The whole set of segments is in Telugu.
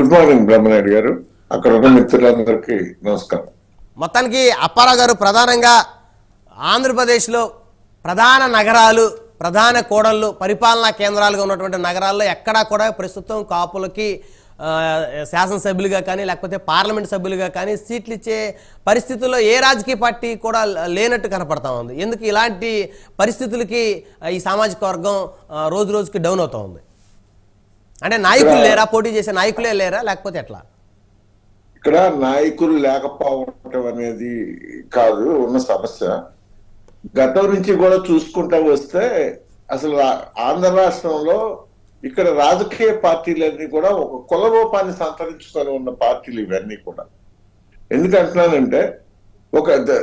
గుడ్ మార్నింగ్ బ్రహ్మనాయుడు గారు అక్కడ ఉన్న మిత్రులందరికీ నమస్కారం మొత్తానికి అప్పారావు గారు ప్రధానంగా ఆంధ్రప్రదేశ్లో ప్రధాన నగరాలు ప్రధాన కూడళ్ళు పరిపాలనా కేంద్రాలుగా ఉన్నటువంటి నగరాల్లో ఎక్కడా కూడా ప్రస్తుతం కాపులకి ఆ, శాసనసభ్యులుగా కానీ లేకపోతే పార్లమెంట్ సభ్యులుగా కానీ సీట్లు ఇచ్చే పరిస్థితుల్లో ఏ రాజకీయ పార్టీ కూడా లేనట్టు కనపడతా ఉంది ఎందుకు ఇలాంటి పరిస్థితులకి ఆ, ఈ సామాజిక వర్గం ఆ, రోజు రోజుకి డౌన్ అవుతా ఉంది అంటే నాయకులు లేరా పోటీ చేసే నాయకులే లేరా లేకపోతే ఎట్లా ఇక్కడ నాయకులు లేకపోవటం అనేది కాదు ఉన్న సమస్య గతం నుంచి కూడా చూసుకుంటా వస్తే అసలు రా- ఆంధ్ర రాష్ట్రంలో ఇక్కడ రాజకీయ పార్టీలన్నీ కూడా ఒక కుల రూపాన్ని సంతరించుకొని ఉన్న పార్టీలు ఇవన్నీ కూడా ఎందుకంటున్నానంటే ఒక ద-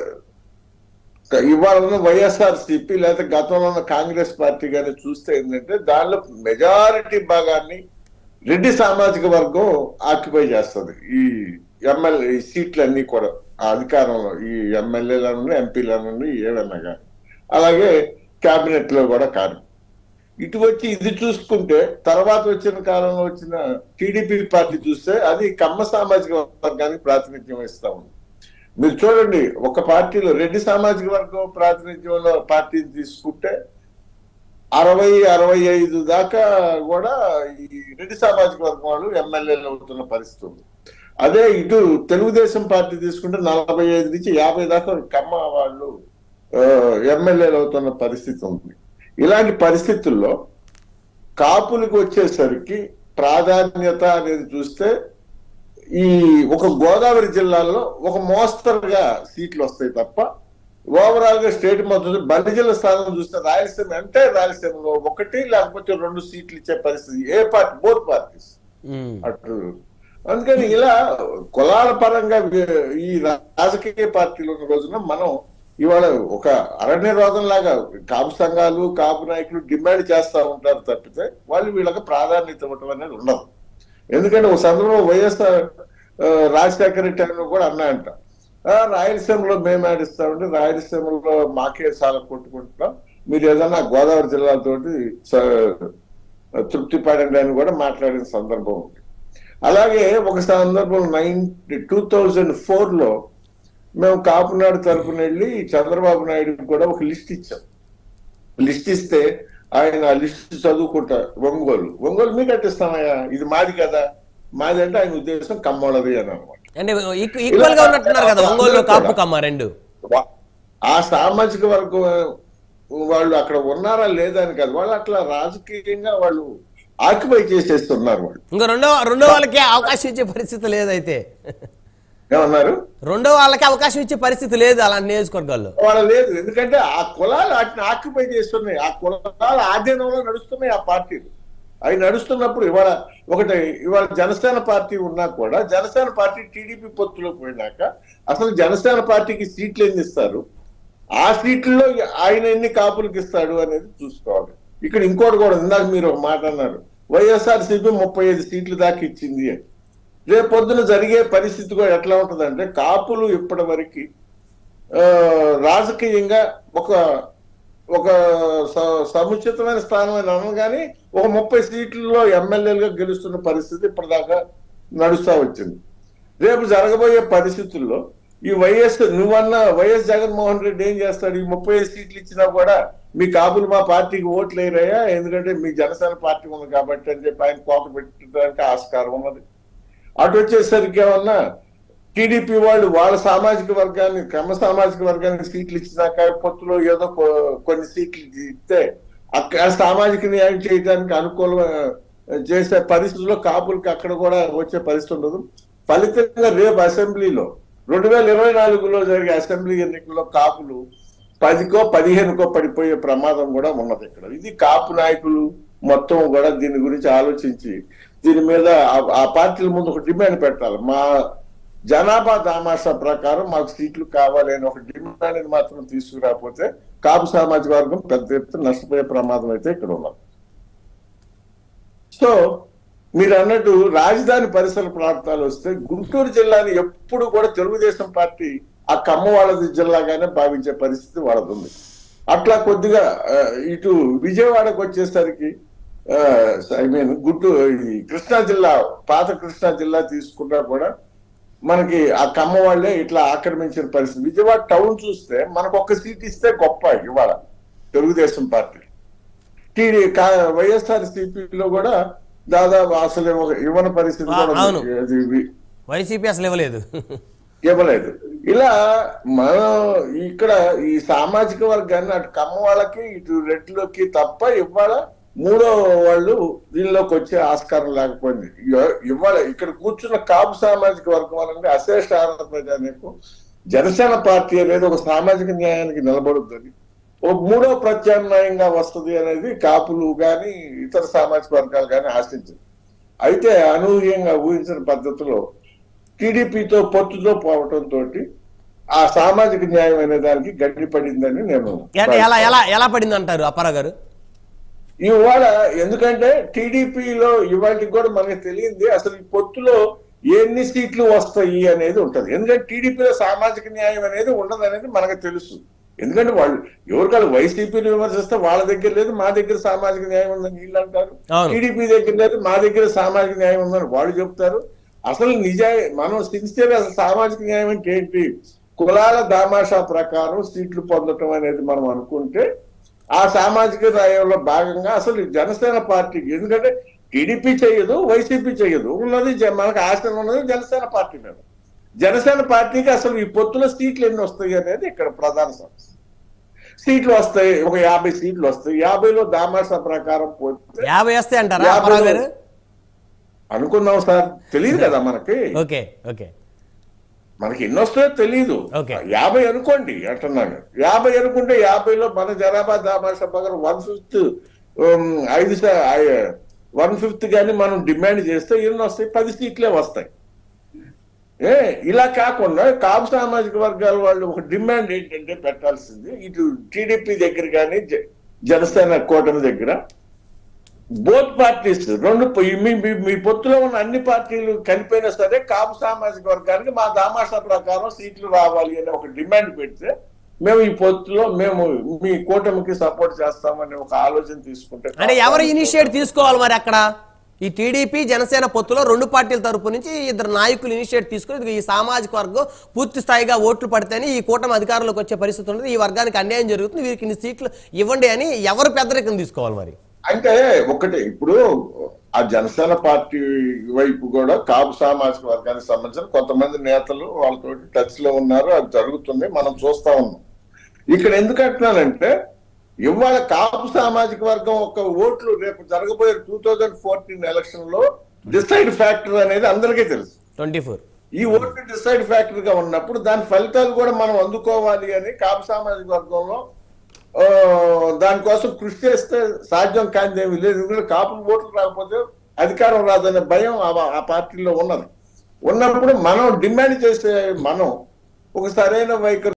ఇవాళ ఉన్న వైఎస్ఆర్ సిపి లేకపోతే గతంలో ఉన్న కాంగ్రెస్ పార్టీ కానీ చూస్తే ఏంటంటే దానిలో మెజారిటీ భాగాన్ని రెడ్డి సామాజిక వర్గం ఆక్యుపై చేస్తుంది ఈ ఎమ్మెల్యే ఈ సీట్లన్నీ కూడా ఆ అధికారంలో ఈ ఎమ్మెల్యేల నుండి ఎంపీల నుండి ఏమన్నా కానీ అలాగే కేబినెట్ లో కూడా కాదు ఇటు వచ్చి ఇది చూసుకుంటే తర్వాత వచ్చిన కాలంలో వచ్చిన టీడీపీ పార్టీ చూస్తే అది కమ్మ సామాజిక వర్గానికి ప్రాతినిధ్యం వహిస్తా ఉంది మీరు చూడండి ఒక పార్టీలో రెడ్డి సామాజిక వర్గం ప్రాతినిధ్యంలో పార్టీని తీసుకుంటే అరవై అరవై ఐదు దాకా కూడా ఈ రెడ్డి సామాజిక వర్గం వాళ్ళు ఎమ్మెల్యేలు అవుతున్న పరిస్థితి ఉంది అదే ఇటు తెలుగుదేశం పార్టీ తీసుకుంటే నలభై ఐదు నుంచి యాభై దాకా కమ్మ వాళ్ళు ఎమ్మెల్యేలు అవుతున్న పరిస్థితి ఉంది ఇలాంటి పరిస్థితుల్లో కాపులకు వచ్చేసరికి ప్రాధాన్యత అనేది చూస్తే ఈ ఒక గోదావరి జిల్లాలో ఒక మోస్తరుగా సీట్లు వస్తాయి తప్ప ఓవరాల్ గా స్టేట్ మొత్తం బలిజిల్ల స్థానం చూస్తే రాయలసీమ అంటే రాయలసీమలో ఒకటి లేకపోతే రెండు సీట్లు ఇచ్చే పరిస్థితి ఏ పార్టీ బోత్ పార్టీస్ ఉమ్. అటు అందుకని ఇలా కులాల పరంగా వే- ఈ రాజకీయ పార్టీలు ఉన్న రోజున మనం ఇవాళ ఒక అరణ్య రోగం లాగా కాపు సంఘాలు కాపు నాయకులు డిమాండ్ చేస్తా ఉంటారు తప్పితే వాళ్ళు వీళ్ళకి ప్రాధాన్యత ఇవ్వటం అనేది ఉండదు ఎందుకంటే ఒక సందర్భంలో వైఎస్ఆర్ ఆ, రాజశేఖర రెడ్డి అని కూడా అన్నాయంట "ఆ, రాయలసీమలో మేము ఆడిస్తామంటే రాయలసీమలో మాకే చాలా కొట్టుకుంటున్నాం మీరు ఏదన్నా గోదావరి జిల్లాతోటి స- తృప్తి పడండి అని కూడా మాట్లాడిన సందర్భం ఉంది అలాగే ఒక సందర్భం నైన్ టూ థౌజండ్ ఫోర్ లో మేము కాపునాడు తరపున వెళ్ళి చంద్రబాబు నాయుడు కూడా ఒక లిస్ట్ ఇచ్చాం లిస్ట్ ఇస్తే ఆయన ఆ లిస్ట్ చదువుకుంటా ఒంగోలు ఒంగోలు మీకు కట్టిస్తామయ్యా ఇది మాది కదా మాది అంటే ఆయన ఉద్దేశం కమ్మోళది అని అనమాట అంటే ఈక్వ- ఈక్వల్ గా ఉన్నట్టున్నారు కదా ఒంగోలు కాపు కమ్మ రెండు వా- ఆ సామాజిక వర్గం వాళ్ళు అక్కడ ఉన్నారా లేదా అని కాదు వాళ్ళు అట్లా రాజకీయంగా వాళ్ళు ఆక్యుపై చేసేస్తున్నారు వాళ్ళు ఇంకా రెండో రెండో వాళ్ళకి అవకాశం ఇచ్చే పరిస్థితి లేదైతే ఏమన్నారు రెండో వాళ్ళకి అవకాశం ఇచ్చే పరిస్థితి లేదు అలాంటి నియోజకవర్గాల్లో వాళ్ళ లేదు ఎందుకంటే ఆ కులాలు వాటిని ఆక్యుపై చేస్తున్నాయి ఆ కులాల ఆధీనంలో నడుస్తున్నాయి ఆ పార్టీలు అవి నడుస్తున్నప్పుడు ఇవాళ ఒకటి ఇవాళ జనసేన పార్టీ ఉన్నా కూడా జనసేన పార్టీ టీడీపీ పొత్తులో పోయినాక అసలు జనసేన పార్టీకి సీట్లు ఎన్ని ఇస్తారు ఆ సీట్లలో ఆయన ఎన్ని కాపులకు ఇస్తాడు అనేది చూసుకోవాలి ఇక్కడ ఇంకోటి కూడా ఇందాక మీరు ఒక మాట అన్నారు వైఎస్ఆర్ సిపి ముప్పై ఐదు సీట్లు దాకా ఇచ్చింది అని రేపు పొద్దున జరిగే పరిస్థితి కూడా ఎట్లా ఉంటుందంటే కాపులు ఇప్పటి వరకు ఆ, రాజకీయంగా ఒక ఒక స- సముచితమైన స్థానం అని అనగానే ఒక ముప్పై సీట్లలో ఎమ్మెల్యేలుగా గెలుస్తున్న పరిస్థితి ఇప్పటిదాకా నడుస్తా వచ్చింది రేపు జరగబోయే పరిస్థితుల్లో ఈ వైఎస్ నువ్వన్న వైఎస్ జగన్మోహన్ రెడ్డి ఏం చేస్తాడు ఈ ముప్పై ఐదు సీట్లు ఇచ్చినా కూడా మీ కాపులు మా పార్టీకి ఓట్లు వేయరయ్యా ఎందుకంటే మీ జనసేన పార్టీ ఉంది కాబట్టి అని చెప్పి ఆయన కోట పెట్టడానికి ఆస్కారం ఉన్నది అటు వచ్చేసరికి ఏమన్నా టీడీపీ వాళ్ళు వాళ్ళ సామాజిక వర్గాన్ని క్రమ సామాజిక వర్గానికి సీట్లు ఇచ్చినాక పొత్తులో ఏదో కొ- కొన్ని సీట్లు ఇస్తే అక్కడ సామాజిక న్యాయం చేయడానికి అనుకూల చేసే పరిస్థితుల్లో కాపులకి అక్కడ కూడా వచ్చే పరిస్థితి ఉండదు ఫలితంగా రేపు అసెంబ్లీలో రెండు వేల ఇరవై నాలుగులో జరిగే అసెంబ్లీ ఎన్నికల్లో కాపులు పదికో పదిహేనుకో పడిపోయే ప్రమాదం కూడా ఉన్నది ఇక్కడ ఇది కాపు నాయకులు మొత్తం కూడా దీని గురించి ఆలోచించి దీని మీద ఆ- ఆ పార్టీల ముందు ఒక డిమాండ్ పెట్టాలి మా జనాభా దామాషా ప్రకారం మాకు సీట్లు కావాలి అని ఒక డిమాండ్ మాత్రం తీసుకురాకపోతే కాపు సామాజిక వర్గం పెద్ద ఎత్తున నష్టపోయే ప్రమాదం అయితే ఇక్కడ ఉన్నది సో మీరు అన్నట్టు రాజధాని పరిసర ప్రాంతాలు వస్తే గుంటూరు జిల్లాని ఎప్పుడు కూడా తెలుగుదేశం పార్టీ ఆ కమ్మ వాళ్ళది జిల్లాగానే భావించే పరిస్థితి వాళ్ళది ఉంది అట్లా కొద్దిగా ఆ, ఇటు విజయవాడకు వచ్చేసరికి ఐ మీన్ గుంటూరు ఈ కృష్ణా జిల్లా పాత కృష్ణా జిల్లా తీసుకున్నా కూడా మనకి ఆ కమ్మ వాళ్ళే ఇట్లా ఆక్రమించిన పరిస్థితి విజయవాడ టౌన్ చూస్తే మనకు ఒక్క సీట్ ఇస్తే గొప్ప ఇవాళ తెలుగుదేశం పార్టీ టీడీ వైఎస్ఆర్ సిపిలో కూడా దాదాపు అసలు ఇవ్వని పరిస్థితి కూడా ఉంది. అవును. అది వి- వైసీపీ అసలు ఇవ్వలేదు ఇవ్వలేదు ఇలా మనం ఇక్కడ ఈ సామాజిక వర్గాన్ని అటు కమ్మ వాళ్ళకి ఇటు రెడ్లకి తప్ప ఇవాళ మూడో వాళ్ళు దీనిలోకి వచ్చే ఆస్కారం లేకపోయింది ఇవ- ఇవాళ ఇక్కడ కూర్చున్న కాపు సామాజిక వర్గం వాళ్ళంటే అశేష ఆనంద ప్రజానికి జనసేన పార్టీ అనేది ఒక సామాజిక న్యాయానికి నిలబడుద్దని ఒక మూడో ప్రత్యామ్నాయంగా వస్తుంది అనేది కాపులు గాని ఇతర సామాజిక వర్గాలు కానీ ఆశించింది అయితే అనూహ్యంగా ఊహించిన పద్ధతిలో టీడీపీతో పొత్తుతో పోవటం తోటి ఆ సామాజిక న్యాయం అనే దానికి గడ్డి పడిందని నేను అంటే ఎలా ఎలా ఎలా పడింది అంటారు అప్పారావు గారు ఇవాళ ఎందుకంటే టీడీపీలో ఇవాళకి కూడా మనకి తెలియంది అసలు ఈ పొత్తులో ఎన్ని సీట్లు వస్తాయి అనేది ఉంటది ఎందుకంటే టీడీపీలో సామాజిక న్యాయం అనేది ఉండదు అనేది మనకు తెలుసు ఎందుకంటే వాళ్ళు ఎవరికాలు వైసీపీని విమర్శిస్తే వాళ్ళ దగ్గర లేదు మా దగ్గర సామాజిక న్యాయం ఉందని వీళ్ళు అంటారు అవును. టీడీపీ దగ్గర లేదు మా దగ్గర సామాజిక న్యాయం ఉందని వాళ్ళు చెప్తారు అసలు నిజాయి మనం సిన్సియర్ అసలు సామాజిక న్యాయం అంటే ఏంటి కులాల దామాషా ప్రకారం సీట్లు పొందటం అనేది మనం అనుకుంటే ఆ సామాజిక న్యాయంలో భాగంగా అసలు జనసేన పార్టీకి ఎందుకంటే టీడీపీ చేయదు వైసీపీ చేయదు ఉన్నది జ- మనకు ఆశ ఉన్నది జనసేన పార్టీ మీద జనసేన పార్టీకి అసలు ఈ పొత్తుల సీట్లు ఎన్ని వస్తాయి అనేది ఇక్కడ ప్రధాన సమస్య సీట్లు వస్తాయి ఒక యాభై సీట్లు వస్తాయి యాభైలో దామాషా ప్రకారం పోతే యాభై వస్తే అంటారా యాభై అప్పారావు గారు అనుకుందాం సార్ తెలియదు కదా మనకి ఓకే ఓకే మనకి ఎన్ని వస్తాయో తెలియదు Okay. యాభై అనుకోండి అంటున్నాను యాభై అనుకుంటే యాభైలో మన జనాభా దామాషా ప్రకారం వన్ ఫిఫ్త్ ఐదు వన్ ఫిఫ్త్ గాని మనం డిమాండ్ చేస్తే ఎన్ని వస్తాయి పది సీట్లే వస్తాయి ఏ ఇలా కాకుండా కాపు సామాజిక వర్గాల వాళ్ళు ఒక డిమాండ్ ఏంటంటే పెట్టాల్సింది ఇటు టీడీపీ దగ్గర కానీ జనసేన కూటమి దగ్గర బోత్ పార్టీస్ రెండు ప- మీ మీ- మీ పొత్తులో ఉన్న అన్ని పార్టీలు కలిపైనా సరే కాపు సామాజిక వర్గానికి మా దామాషా ప్రకారం సీట్లు రావాలి అనే ఒక డిమాండ్ పెడితే మేము ఈ పొత్తులో మేము మీ కూటమికి సపోర్ట్ చేస్తామని ఒక ఆలోచన తీసుకుంటే అంటే ఎవరు ఇనిషియేట్ తీసుకోవాలి మరి అక్కడ ఈ టీడీపీ జనసేన పొత్తులో రెండు పార్టీల తరపు నుంచి ఇద్దరు నాయకులు ఇనిషియేట్ తీసుకుని ఇదిగో ఈ సామాజిక వర్గం పూర్తి స్థాయిగా ఓట్లు పడితేనే ఈ కూటమి అధికారంలోకి వచ్చే పరిస్థితి ఉంటుంది ఈ వర్గానికి అన్యాయం జరుగుతుంది వీరికి ఇన్ని సీట్లు ఇవ్వండి అని ఎవరు పెద్దరికం తీసుకోవాలి మరి అంటే ఒకటి ఇప్పుడు ఆ జనసేన పార్టీ వైపు కూడా కాపు సామాజిక వర్గానికి సంబంధించిన కొంతమంది నేతలు వాళ్ళతో టచ్ లో ఉన్నారు అది జరుగుతుంది మనం చూస్తా ఉన్నాం ఇక్కడ ఎందుకు అంటున్నానంటే ఇవాళ కాపు సామాజిక వర్గం ఒక ఓట్లు రేపు జరగబోయే టూ థౌజండ్ ఫోర్టీన్ ఎలక్షన్ లో డిసైడ్ ఫ్యాక్టర్ అనేది అందరికీ తెలుసు ట్వంటీ ఫోర్ ఈ ఓట్లు డిసైడ్ ఫ్యాక్టర్ గా ఉన్నప్పుడు దాని ఫలితాలు కూడా మనం అందుకోవాలి అని కాపు సామాజిక వర్గంలో ఆ, దానికోసం కృషి చేస్తే సాధ్యం కానిది ఏమీ లేదు ఎందుకంటే కాపులు ఓట్లు రాకపోతే అధికారం రాదనే భయం ఆ- ఆ పార్టీలో ఉన్నది ఉన్నప్పుడు మనం డిమాండ్ చేసే మనం ఒక సరైన వైఖరి